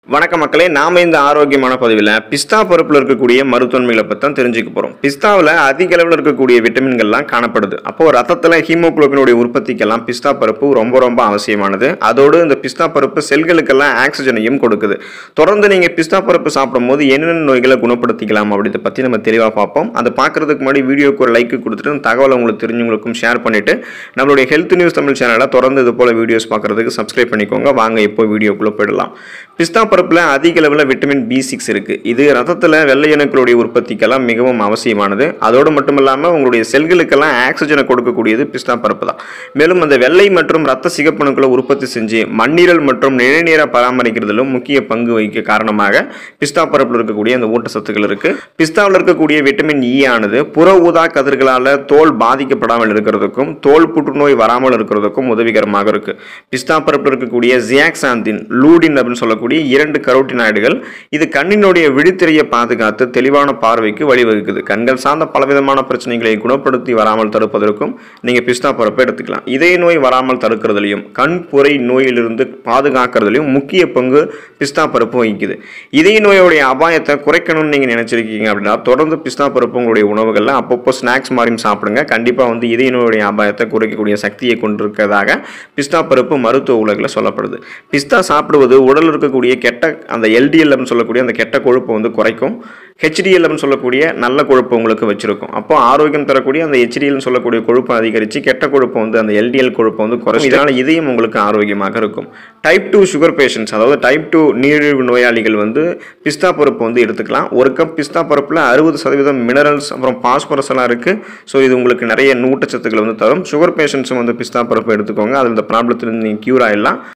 வணக்க மக்களே நாம இந்த ஆரோக்கியமான பதிவில் பிஸ்தா பருப்பில் இருக்கக்கூடிய மருத்துவன்மைகளை பற்றி தான் தெரிஞ்சுக்க போகிறோம் பிஸ்தாவில் அதிக அளவில் இருக்கக்கூடிய விட்டமின்கள்லாம் காணப்படுது அப்போ ரத்தத்தில் ஹீமோகுளோபினுடைய உற்பத்திக்கெல்லாம் பிஸ்தா பருப்பு ரொம்ப ரொம்ப அவசியமானது அதோடு இந்த பிஸ்தா பருப்பு செல்களுக்கெல்லாம் ஆக்சிஜனையும் கொடுக்குது தொடர்ந்து நீங்கள் பிஸ்தா பருப்பு சாப்பிடும்போது என்னென்ன நோய்களை குணப்படுத்திக்கலாம் அப்படின்றத பற்றி நம்ம தெளிவாக பார்ப்போம் அதை பார்க்கறதுக்கு முன்னாடி வீடியோக்கு ஒரு லைக் கொடுத்துட்டு இந்த தகவலை உங்களுக்கு தெரிஞ்சவங்களுக்கும் ஷேர் பண்ணிட்டு நம்மளுடைய ஹெல்த் நியூஸ் தமிழ் சேனலை தொடர்ந்து இது போல வீடியோஸ் பார்க்கறதுக்கு சப்ஸ்கிரைப் பண்ணிக்கோங்க வாங்க இப்போ வீடியோக்குள்ளே போயிடலாம் பிஸ்தா பருப்பில் அதிக அளவில் விட்டமின் பி சிக்ஸ் இருக்குது இது ரத்தத்தில் வெள்ளை அணுக்களுடைய உற்பத்திக்கெல்லாம் மிகவும் அவசியமானது அதோடு மட்டும் இல்லாமல் உங்களுடைய செல்களுக்கெல்லாம் ஆக்சிஜனை கொடுக்கக்கூடியது பிஸ்தா பருப்பு தான் மேலும் அந்த வெள்ளை மற்றும் ரத்த சிகப்பணுக்களை உற்பத்தி செஞ்சு மண்ணீரல் மற்றும் நிழநீரை பராமரிக்கிறதிலும் முக்கிய பங்கு வகிக்க காரணமாக பிஸ்தா பருப்பில் இருக்கக்கூடிய அந்த ஊட்டச்சத்துக்கள் இருக்குது பிஸ்தாவில் இருக்கக்கூடிய விட்டமின் இ ஆனது புற ஊதா கதிர்களால் தோல் பாதிக்கப்படாமல் இருக்கிறதுக்கும் தோல் புற்றுநோய் வராமல் இருக்கிறதுக்கும் உதவிகரமாக இருக்கு பிஸ்தா பருப்பில் இருக்கக்கூடிய ஜியாக்சாந்தின் லூடின் அப்படின்னு சொல்லக்கூடிய இரண்டு கரோட்டினாய்டுகள் இது கண்ணினுடைய விழித்திரையை பாதுகாத்து தெளிவான பார்வைக்கு வழிவகுக்குது கண்கள் சார்ந்த பலவிதமான பிரச்சனைகளை குணப்படுத்தி வராமல் தடுப்பதற்கும் நீங்கள் பிஸ்தா பருப்பை எடுத்துக்கலாம் இதய நோய் வராமல் தடுக்கிறதுலையும் கண் புரை நோயிலிருந்து பாதுகாக்கிறதுலையும் முக்கிய பங்கு பிஸ்தா பருப்பு வகிக்குது இதய நோயோடைய அபாயத்தை குறைக்கணும்னு நீங்கள் நினச்சிருக்கீங்க அப்படின்னா தொடர்ந்து பிஸ்தா பருப்பு உங்களுடைய உணவுகளில் அப்பப்போ ஸ்நாக்ஸ் மாதிரியும் சாப்பிடுங்க கண்டிப்பாக வந்து இதய நோயுடைய அபாயத்தை குறைக்கக்கூடிய சக்தியை கொண்டிருக்கிறதாக பிஸ்தா பருப்பு மருத்துவ உலகில் சொல்லப்படுது பிஸ்தா சாப்பிடுவது உடலில் இருக்கக்கூடிய கெட்ட அந்த எல்டிஎல்னு சொல்லக்கூடிய அந்த கெட்ட கொழுப்பை வந்து குறைக்கும் ஹெச்டிஎல்னு சொல்லக்கூடிய நல்ல கொழுப்பு உங்களுக்கு வச்சிருக்கும் அப்போ ஆரோக்கியம் தரக்கூடிய அந்த ஹெச்டிஎல்னு சொல்லக்கூடிய கொழுப்பை அதிகரித்து கெட்ட கொழுப்பை வந்து அந்த எல்டிஎல் கொழுப்பை வந்து குறைக்கும் இதனால் இதயம் உங்களுக்கு ஆரோக்கியமாக இருக்கும் டைப் டூ சுகர் பேஷண்ட்ஸ் அதாவது டைப் டூ நீரிழிவு நோயாளிகள் வந்து பிஸ்தா பருப்பு வந்து எடுத்துக்கலாம் ஒரு கப் பிஸ்தா பருப்பில் அறுபது சதவீதம் மினரல்ஸ் அப்புறம் பாஸ்பரஸ் எல்லாம் இருக்குது ஸோ இது உங்களுக்கு நிறைய ஊட்டச்சத்துக்களை வந்து தரும் சுகர் பேஷண்ட்ஸும் வந்து பிஸ்தா பருப்பு எடுத்துக்கோங்க அதில் இந்த ப்ராப்ளத்துலேருந்து நீங்கள் க்யூர் ஆகிடலாம்